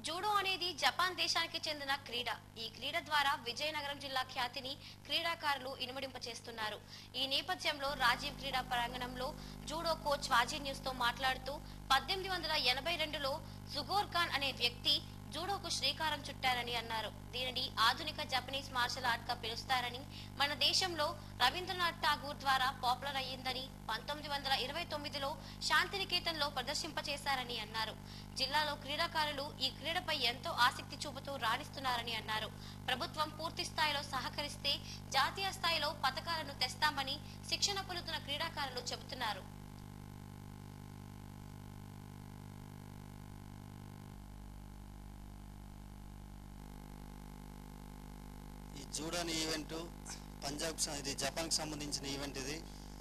judo అనేది Japan దేశానికి చెందిన క్రీడ ఈ క్రీడ ద్వారా విజయనగరం జిల్లా ఖ్యాతిని క్రీడాకారులు ఇనుమడింపచేస్తున్నారు ఈ నేపథ్యంలో రాజీవ్ క్రీడా ప్రాంగణంలో జూడో కోచ్ వాజీ న్యూస్ తో మాట్లాడుతూ పద్దెనిమిది వందల ఎనభై రెండులో జుగోర్ ఖాన్ అనే వ్యక్తి జూడోకు శ్రీకారం చుట్టారని అన్నారు దీనిని ఆధునిక జపనీస్ మార్షల్ ఆర్ట్ గా పిలుస్తారని మన దేశంలో రవీంద్రనాథ్ ఠాగూర్ ద్వారా పాపులర్ అయ్యిందని పంతొమ్మిది వందల ఇరవై తొమ్మిదిలో శాంతినికేతన్లో ప్రదర్శింపచేశారని అన్నారు జిల్లాలో క్రీడాకారులు ఈ క్రీడపై ఎంతో ఆసక్తి చూపుతూ రాణిస్తున్నారని అన్నారు ప్రభుత్వం పూర్తి స్థాయిలో సహకరిస్తే జాతీయ స్థాయిలో పథకాలను తెస్తామని శిక్షణ పొందుతున్న క్రీడాకారులు చెబుతున్నారు ఈ జూడో అనే ఈవెంట్ పంజాబ్ స- ఇది జపాన్కి సంబంధించిన ఈవెంట్ ఇది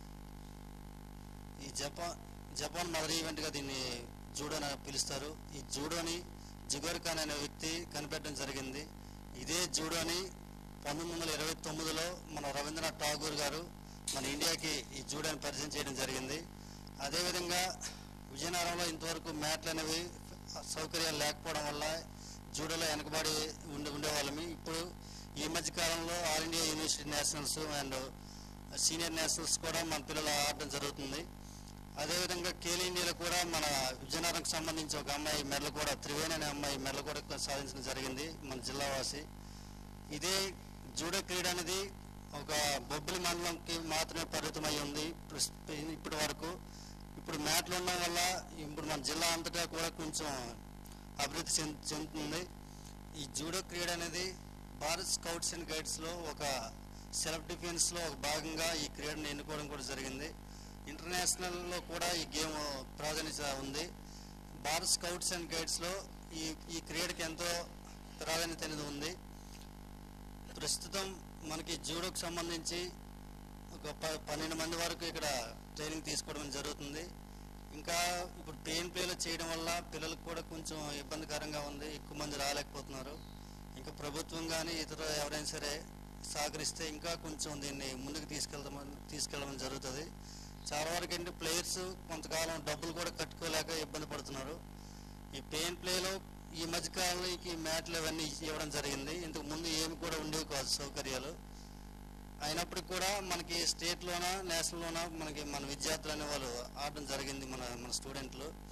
ఈ జపాన్ జపాన్ మదర్ ఈవెంట్గా దీన్ని జూడో అని పిలుస్తారు ఈ జూడోని జిగోర్ ఖాన్ అనే వ్యక్తి కనిపెట్టడం జరిగింది ఇదే జూడోని పంతొమ్మిది వందల ఇరవై తొమ్మిదిలో మన రవీంద్రనాథ్ ఠాగూర్ గారు మన ఇండియాకి ఈ జూడోని పరిచయం చేయడం జరిగింది అదేవిధంగా విజయనగరంలో ఇంతవరకు మ్యాట్లు అనేవి సౌకర్యాలు లేకపోవడం వల్ల జూడోలో వెనకబడి ఉండి ఉండేవాళ్ళమి ఇప్పుడు ఈ మధ్య కాలంలో all India university nationals and senior nationals కూడా మన పిల్లలు ఆడడం జరుగుతుంది అదేవిధంగా కేల్ ఇండియాలో కూడా మన విజయనగరంకి సంబంధించి ఒక అమ్మాయి మెడలు కూడా త్రివేణి అనే అమ్మాయి మెడలు కూడా సాధించడం జరిగింది మన జిల్లావాసి ఇదే జూడో క్రీడ అనేది ఒక బొబ్బిలి మండలంకి మాత్రమే పరిమితమై ఉంది ప్రస్- ఇప్పటి వరకు ఇప్పుడు మ్యాట్లు ఉండడం వల్ల ఇప్పుడు మన జిల్లా అంతటా కూడా కొంచెం అభివృద్ధి చెందు చెందుతుంది ఈ జూడో క్రీడ అనేది భారత్ స్కౌట్స్ అండ్ గైడ్స్లో ఒక సెల్ఫ్ డిఫెన్స్లో ఒక భాగంగా ఈ క్రీడను ఎన్నుకోవడం కూడా జరిగింది ఇంటర్నేషనల్లో కూడా ఈ గేమ్ ప్రాధాన్యత ఉంది భారత్ స్కౌట్స్ అండ్ గైడ్స్లో ఈ ఈ క్రీడకి ఎంతో ప్రాధాన్యత అనేది ఉంది ప్రస్తుతం మనకి జూడోకి సంబంధించి ఒక ప పన్నెండు మంది వరకు ఇక్కడ ట్రైనింగ్ తీసుకోవడం జరుగుతుంది ఇంకా ఇప్పుడు పెయిన్ ప్లేలో చేయడం వల్ల పిల్లలకు కూడా కొంచెం ఇబ్బందికరంగా ఉంది ఎక్కువ మంది రాలేకపోతున్నారు ఇంకా ప్రభుత్వం కానీ ఇతర ఎవరైనా సరే సహకరిస్తే ఇంకా కొంచెం దీన్ని ముందుకు తీసుకెళ్దామని తీసుకెళ్ళడం జరుగుతుంది చాలా వరకు ఏంటి ప్లేయర్స్ కొంతకాలం డబ్బులు కూడా కట్టుకోలేక ఇబ్బంది పడుతున్నారు ఈ పెయిన్ ప్లేలో ఈ మధ్య కాలంలో ఈ మ్యాట్లు ఇవన్నీ ఇవ్వడం జరిగింది ఇంతకు ముందు ఏమి కూడా ఉండేవి కాదు సౌకర్యాలు అయినప్పటికీ కూడా మనకి స్టేట్లోన నేషనల్లోన మనకి మన విద్యార్థులు అనే వాళ్ళు ఆడడం జరిగింది మన మన స్టూడెంట్లు